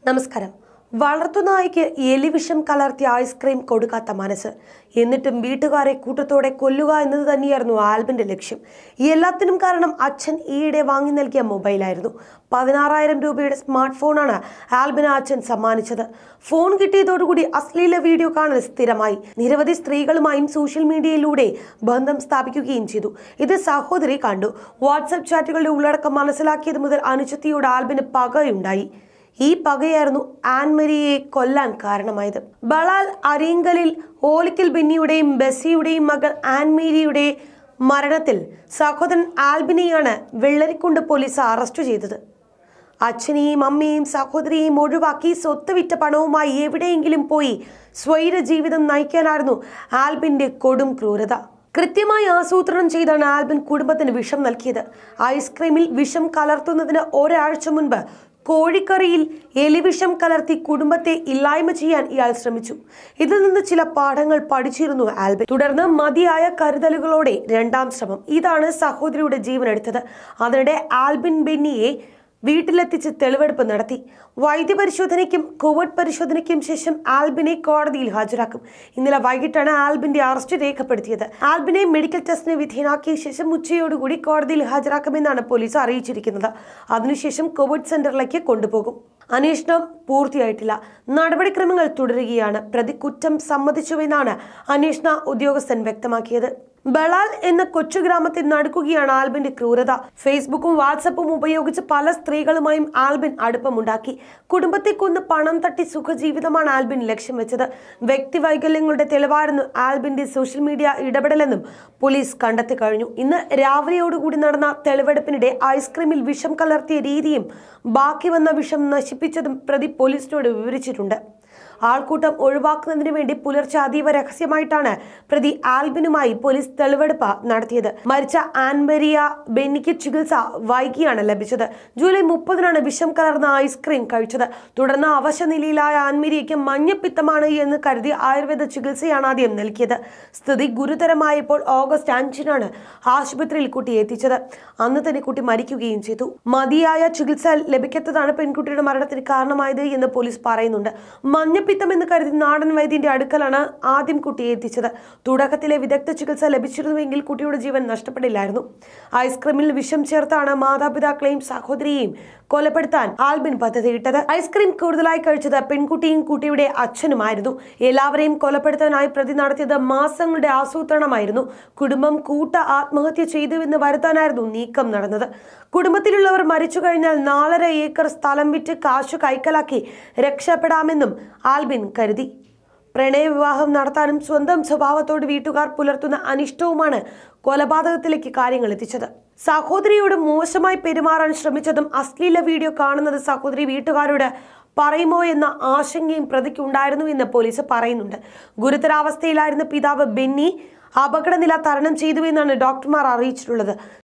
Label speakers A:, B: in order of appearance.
A: നമസ്കാരം വളർത്തുനായ്ക്ക് എലിവിഷം കലർത്തിയ ഐസ്ക്രീം കൊടുക്കാത്ത മനസ്സ് എന്നിട്ടും വീട്ടുകാരെ കൂട്ടത്തോടെ കൊല്ലുക എന്നത് തന്നെയായിരുന്നു ആൽബിന്റെ ലക്ഷ്യം ഈ എല്ലാത്തിനും കാരണം അച്ഛൻ ഈയിടെ വാങ്ങി നൽകിയ മൊബൈലായിരുന്നു പതിനാറായിരം രൂപയുടെ സ്മാർട്ട് ഫോണാണ് ആൽബിന് അച്ഛൻ സമ്മാനിച്ചത് ഫോൺ കിട്ടിയതോടുകൂടി അശ്ലീല വീഡിയോ കാണൽ സ്ഥിരമായി നിരവധി സ്ത്രീകളുമായും സോഷ്യൽ മീഡിയയിലൂടെ ബന്ധം സ്ഥാപിക്കുകയും ചെയ്തു ഇത് സഹോദരി കണ്ടു വാട്സപ്പ് ചാറ്റുകളുടെ ഉള്ളടക്കം മനസ്സിലാക്കിയത് മുതൽ അനുജത്തിയോട് ആൽബിന് പകയുണ്ടായി ഈ പകയായിരുന്നു ആൻമരിയെ കൊല്ലാൻ കാരണമായത് ബളാൽ അരീങ്കലിൽ ഓലിക്കൽ ബെന്നിയുടെയും ബസ്സിയുടെയും മകൾ ആൻമേരിയുടെ മരണത്തിൽ സഹോദരൻ ആൽബിനെയാണ് വെള്ളരിക്കുണ്ട് പോലീസ് അറസ്റ്റ് ചെയ്തത് അച്ഛനെയും അമ്മയെയും സഹോദരിയെയും ഒഴിവാക്കി സ്വത്ത് വിറ്റ പണവുമായി എവിടെയെങ്കിലും പോയി സ്വൈര ജീവിതം നയിക്കാനായിരുന്നു ആൽബിന്റെ കൊടും ക്രൂരത കൃത്യമായി ആസൂത്രണം ചെയ്താണ് ആൽബിൻ കുടുംബത്തിന് വിഷം നൽകിയത് ഐസ്ക്രീമിൽ വിഷം കലർത്തുന്നതിന് ഒരാഴ്ച മുൻപ് കോഴിക്കറിയിൽ എലിവിഷം കലർത്തി കുടുംബത്തെ ഇല്ലായ്മ ചെയ്യാൻ ഇയാൾ ശ്രമിച്ചു ഇതിൽ നിന്ന് ചില പാഠങ്ങൾ പഠിച്ചിരുന്നു ആൽബിൻ തുടർന്ന് മതിയായ കരുതലുകളോടെ രണ്ടാം ശ്രമം ഇതാണ് സഹോദരിയുടെ ജീവനെടുത്തത് അതിനിടെ ആൽബിൻ ബെന്നിയെ വീട്ടിലെത്തിച്ച് തെളിവെടുപ്പ് നടത്തി വൈദ്യപരിശോധനയ്ക്കും കോവിഡ് പരിശോധനയ്ക്കും ശേഷം ആൽബിനെ കോടതിയിൽ ഹാജരാക്കും ഇന്നലെ വൈകിട്ടാണ് ആൽബിന്റെ അറസ്റ്റ് രേഖപ്പെടുത്തിയത് ആൽബിനെ മെഡിക്കൽ ടെസ്റ്റിന് വിധേയനാക്കിയ ശേഷം ഉച്ചയോടുകൂടി കോടതിയിൽ ഹാജരാക്കുമെന്നാണ് പോലീസ് അറിയിച്ചിരിക്കുന്നത് അതിനുശേഷം കോവിഡ് സെന്ററിലേക്ക് കൊണ്ടുപോകും അന്വേഷണം പൂർത്തിയായിട്ടില്ല നടപടിക്രമങ്ങൾ തുടരുകയാണ് പ്രതി കുറ്റം സമ്മതിച്ചുവെന്നാണ് അന്വേഷണ ഉദ്യോഗസ്ഥൻ വ്യക്തമാക്കിയത് ബളാൽ എന്ന കൊച്ചു ഗ്രാമത്തിൽ നടക്കുകയാണ് ആൽബിന്റെ ക്രൂരത ഫേസ്ബുക്കും വാട്സപ്പും ഉപയോഗിച്ച് പല സ്ത്രീകളുമായും ആൽബിൻ അടുപ്പമുണ്ടാക്കി കുടുംബത്തെ കൊന്ന് പണം തട്ടി സുഖജീവിതമാണ് ആൽബിൻ ലക്ഷ്യം വെച്ചത് വ്യക്തി വൈകല്യങ്ങളുടെ തെളിവായിരുന്നു ആൽബിന്റെ സോഷ്യൽ മീഡിയ ഇടപെടലെന്നും പോലീസ് കണ്ടെത്തി കഴിഞ്ഞു ഇന്ന് രാവിലെയോടുകൂടി നടന്ന തെളിവെടുപ്പിനിടെ ഐസ്ക്രീമിൽ വിഷം കലർത്തിയ രീതിയും ബാക്കി വന്ന വിഷം നശിപ്പിച്ചതും പ്രതി പോലീസിനോട് വിവരിച്ചിട്ടുണ്ട് ആൾക്കൂട്ടം ഒഴിവാക്കുന്നതിന് വേണ്ടി പുലർച്ചെ അതീവ രഹസ്യമായിട്ടാണ് പ്രതി ആൽബിനുമായി പോലീസ് തെളിവെടുപ്പ് നടത്തിയത് മരിച്ച ആൻമരിയ ബെന്നിക്ക് ചികിത്സ വൈകിയാണ് ലഭിച്ചത് ജൂലൈ മുപ്പതിനാണ് വിഷം കലർന്ന ഐസ്ക്രീം കഴിച്ചത് തുടർന്ന് അവശനിലയിലായ ആൻമരിയയ്ക്ക് മഞ്ഞപ്പിത്തമാണ് എന്ന് കരുതി ആയുർവേദ ചികിത്സയാണ് ആദ്യം നൽകിയത് സ്ഥിതി ഗുരുതരമായപ്പോൾ ഓഗസ്റ്റ് അഞ്ചിനാണ് ആശുപത്രിയിൽ കുട്ടി എത്തിച്ചത് അന്ന് തന്നെ കുട്ടി മരിക്കുകയും ചെയ്തു മതിയായ ചികിത്സ ലഭിക്കാത്തതാണ് പെൺകുട്ടിയുടെ മരണത്തിന് കാരണമായത് എന്ന് പോലീസ് പറയുന്നുണ്ട് മഞ്ഞപ്പിത്തം എന്ന് കരുതി നാടൻ വൈദ്യന്റെ അടുക്കലാണ് ആദ്യം കുട്ടിയെ എത്തിച്ചത് തുടക്കത്തിലെ വിദഗ്ധ ചികിത്സ ലഭിച്ചിരുന്നുവെങ്കിൽ കുട്ടിയുടെ ജീവൻ നഷ്ടപ്പെടില്ലായിരുന്നു ഐസ്ക്രീമിൽ വിഷം ചേർത്താണ് മാതാപിതാക്കളെയും സഹോദരിയെയും കൊലപ്പെടുത്താൻ ആൽബിൻ പദ്ധതിയിട്ടത് ഐസ്ക്രീം കൂടുതലായി കഴിച്ചത് പെൺകുട്ടിയും കുട്ടിയുടെ അച്ഛനുമായിരുന്നു എല്ലാവരെയും കൊലപ്പെടുത്താനായി പ്രതി നടത്തിയത് മാസങ്ങളുടെ ആസൂത്രണമായിരുന്നു കുടുംബം കൂട്ട ആത്മഹത്യ ചെയ്തുവെന്ന് വരുത്താനായിരുന്നു നീക്കം നടന്നത് കുടുംബത്തിലുള്ളവർ മരിച്ചു കഴിഞ്ഞാൽ നാലര ഏക്കർ സ്ഥലം വിറ്റ് കാശു കൈക്കലാക്കി രക്ഷപ്പെടാമെന്നും ആൽബിൻ കരുതി പ്രണയവിവാഹം നടത്താനും സ്വന്തം സ്വഭാവത്തോട് വീട്ടുകാർ പുലർത്തുന്ന അനിഷ്ടവുമാണ് കൊലപാതകത്തിലേക്ക് കാര്യങ്ങൾ എത്തിച്ചത് സഹോദരിയോട് മോശമായി പെരുമാറാൻ ശ്രമിച്ചതും അശ്ലീല വീഡിയോ കാണുന്നത് സഹോദരി വീട്ടുകാരോട് പറയുമോ എന്ന ആശങ്കയും പ്രതിക്കുണ്ടായിരുന്നു എന്ന് പോലീസ് പറയുന്നുണ്ട് ഗുരുതരാവസ്ഥയിലായിരുന്ന പിതാവ് ബെന്നി അപകടനില തരണം ചെയ്തുവെന്നാണ് ഡോക്ടർമാർ അറിയിച്ചിട്ടുള്ളത്